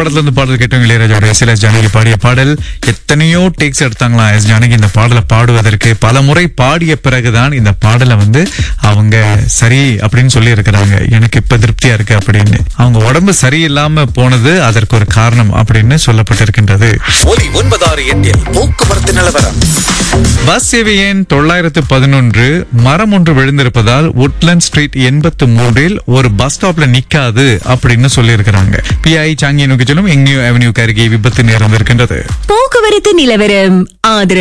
படத்துல இருந்து பாடல் கேட்டவங்க இளையராஜாவோட எஸ் எஸ் ஜானகி பாடிய பாடல் எத்தனையோ டேக்ஸ் எடுத்தாங்களாம் எஸ் ஜானகி இந்த பாடலை பாடுவதற்கு பல முறை பாடிய பிறகுதான் இந்த பாடலை வந்து அவங்க சரி அப்படின்னு சொல்லி இருக்கிறாங்க எனக்கு இப்ப திருப்தியா இருக்கு அப்படின்னு அவங்க உடம்பு சரியில்லாம போனது அதற்கு ஒரு காரணம் அப்படின்னு சொல்லப்பட்டிருக்கின்றது ஒலி ஒன்பதாறு எட்டில் போக்குவரத்து நிலவரம் பஸ் சேவை எண் தொள்ளாயிரத்து பதினொன்று மரம் ஒன்று விழுந்திருப்பதால் உட்லண்ட் ஸ்ட்ரீட் எண்பத்து மூன்றில் ஒரு பஸ் ஸ்டாப்ல நிக்காது அப்படின்னு சொல்லியிருக்கிறாங்க பிஐ சாங்கி நோக்கி செல்லும் எங்கேயோ அவென்யூ அருகே விபத்து நேரம் இருக்கின்றது போக்குவரத்து நிலவரம் ஆதரவு